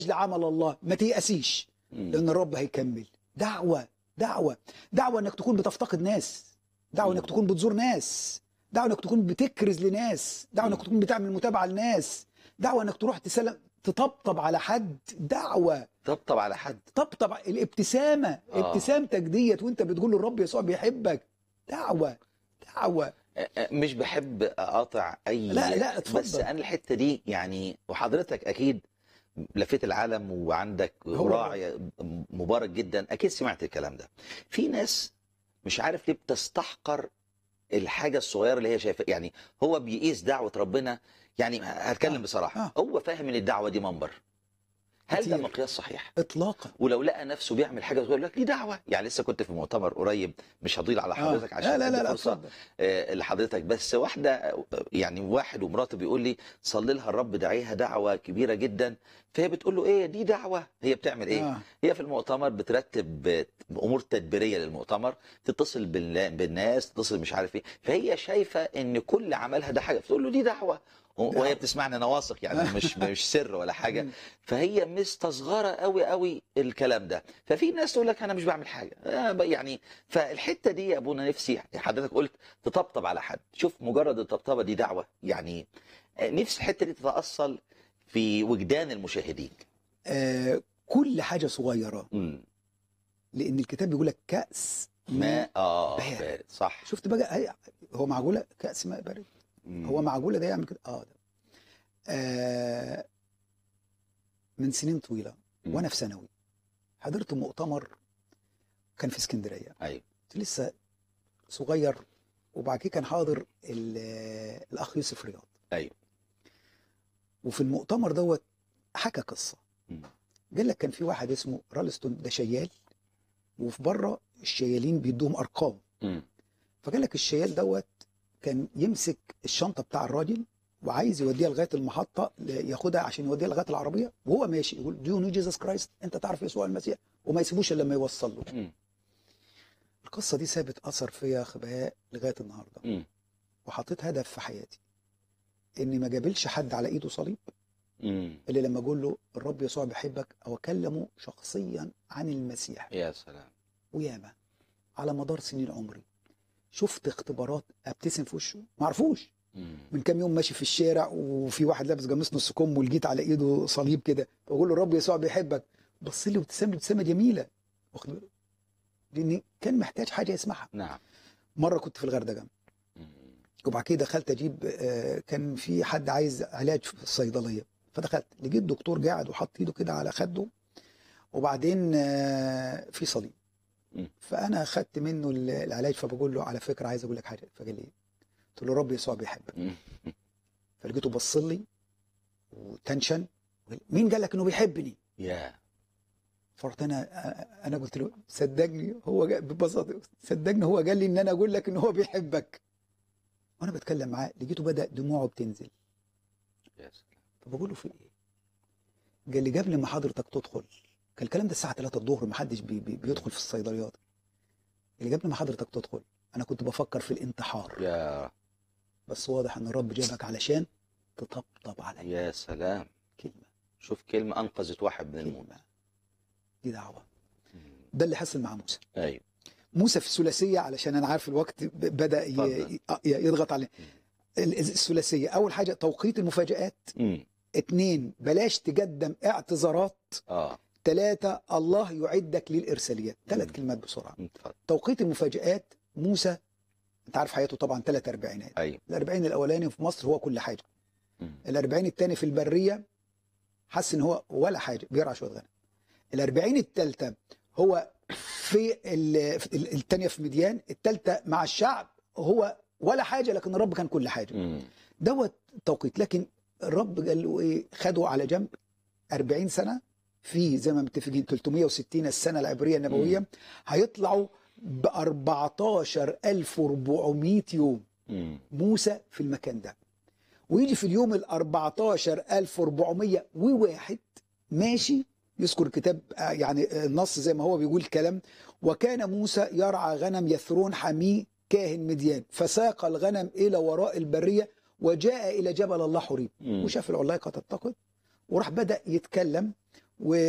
لعمل الله ما تيأسيش مم. لان الرب هيكمل دعوه دعوه دعوه انك تكون بتفتقد ناس دعوه انك تكون بتزور ناس دعوه انك تكون بتكرز لناس دعوه انك تكون بتعمل متابعه لناس دعوه انك تروح تسلم تطبطب على حد دعوه طبطب على حد طبطب الابتسامه آه. ابتسامتك ديت وانت بتقول للرب يسوع بيحبك دعوه دعوه أ- أ- مش بحب اقاطع اي لا، لا، اتفضل. بس انا الحته دي يعني وحضرتك اكيد لفيت العالم وعندك هو- راعي مبارك جدا اكيد سمعت الكلام ده في ناس مش عارف ليه بتستحقر الحاجه الصغيره اللي هي شايفها يعني هو بيقيس دعوه ربنا يعني هتكلم آه، بصراحه آه. هو فاهم ان الدعوه دي منبر هل ده كتير. مقياس صحيح اطلاقا ولو لقى نفسه بيعمل حاجه يقول لك دي دعوه يعني لسه كنت في مؤتمر قريب مش هطيل على حضرتك آه. عشان لا لا أدي لا, لا فرصه اتفضل آه، لحضرتك بس واحده آه، يعني واحد ومراته بيقول لي صلي لها الرب دعيها دعوه كبيره جدا فهي بتقول له ايه دي دعوه هي بتعمل ايه آه. هي في المؤتمر بترتب آه، امور تدبيريه للمؤتمر تتصل بال- بالناس تتصل مش عارف ايه فهي شايفه ان كل عملها ده حاجه فتقول له دي دعوه و- وهي دعوة. بتسمعني انا واثق يعني مش مش سر ولا حاجه فهي مستصغره قوي قوي الكلام ده ففي ناس تقول لك انا مش بعمل حاجه آه، ب- يعني فالحته دي يا ابونا نفسي حضرتك قلت تطبطب على حد شوف مجرد الطبطبه دي دعوه يعني آه، نفسي الحته دي تتاصل في وجدان المشاهدين آه كل حاجه صغيره مم. لان الكتاب بيقول لك كاس ما اه بارد. بارد صح شفت بقى هي- هو معجوله كاس ماء بارد مم. هو معجوله ده يعمل كده اه ده آه من سنين طويله مم. وانا في ثانوي حضرت مؤتمر كان في اسكندريه ايوه كنت لسه صغير وبعد كده كان حاضر ال- الاخ يوسف رياض ايوه وفي المؤتمر دوت حكى قصه مم. قال لك كان في واحد اسمه رالستون ده شيال وفي بره الشيالين بيدوهم ارقام مم. فقال لك الشيال دوت كان يمسك الشنطه بتاع الراجل وعايز يوديها لغايه المحطه ل- ياخدها عشان يوديها لغايه العربيه وهو ماشي يقول دو يو نو جيسس كرايست انت تعرف يسوع المسيح وما يسيبوش الا لما يوصل له مم. القصه دي سابت اثر فيا يا خباء لغايه النهارده مم. وحطيت هدف في حياتي اني ما جابلش حد على ايده صليب مم. الا لما اقول له الرب يسوع بيحبك او اكلمه شخصيا عن المسيح يا سلام وياما على مدار سنين عمري شفت اختبارات ابتسم في وشه ما اعرفوش مم. من كام يوم ماشي في الشارع وفي واحد لابس قميص نص كم ولقيت على ايده صليب كده بقول له الرب يسوع بيحبك بص لي وابتسم لي ابتسامه جميله واخد بالك؟ لاني كان محتاج حاجه يسمعها نعم مره كنت في الغردقه مم. وبعد كده دخلت اجيب آه، كان في حد عايز علاج في الصيدليه فدخلت لقيت دكتور قاعد وحط ايده كده على خده وبعدين آه، في صليب مم. فانا خدت منه ال- العلاج فبقول له على فكره عايز اقول لك حاجه فقال لي إيه؟ قلت له رب يسوع بيحبك مم. فلقيته بص لي وتنشن وقال لي، مين قال لك انه بيحبني يا فرحت انا انا قلت له صدقني هو جا- ببساطه صدقني هو قال لي ان انا اقول لك ان هو بيحبك وانا بتكلم معاه لقيته بدا دموعه بتنزل يا سلام فبقول له في ايه؟ قال لي قبل ما حضرتك تدخل كان الكلام ده الساعه 3 الظهر ما حدش بي بي بيدخل في الصيدليات قال لي قبل ما حضرتك تدخل انا كنت بفكر في الانتحار يا بس واضح ان الرب جابك علشان تطبطب عليا يا سلام كلمه شوف كلمه انقذت واحد من الموت كلمه دي دعوه مم. ده اللي حصل مع موسى ايوه موسى في الثلاثيه علشان انا عارف الوقت ب- بدا ي- اتفضل. ي- يضغط عليه ال- الثلاثيه اول حاجه توقيت المفاجات مم. اتنين بلاش تقدم اعتذارات اه ثلاثة الله يعدك للإرساليات ثلاث مم. كلمات بسرعة اتفضل توقيت المفاجآت موسى انت عارف حياته طبعا ثلاث أربعينات ايوه الأربعين الأولاني في مصر هو كل حاجة مم. الأربعين الثاني في البرية حس إن هو ولا حاجة بيرعى شوية غنم الأربعين الثالثة هو في ال- في ال- الثانية في مديان الثالثة مع الشعب هو ولا حاجة لكن الرب كان كل حاجة مم. دوت توقيت لكن الرب قال له ايه خده على جنب 40 سنه في زي ما متفقين 360 السنه العبريه النبويه مم. هيطلعوا ب 14400 يوم مم. موسى في المكان ده ويجي في اليوم ال 14401 ماشي يذكر الكتاب آه، يعني آه، النص زي ما هو بيقول كلام وكان موسى يرعى غنم يثرون حميه كاهن مديان فساق الغنم الى وراء البريه وجاء الى جبل الله حريب مم. وشاف العلاقه تتقد وراح بدا يتكلم و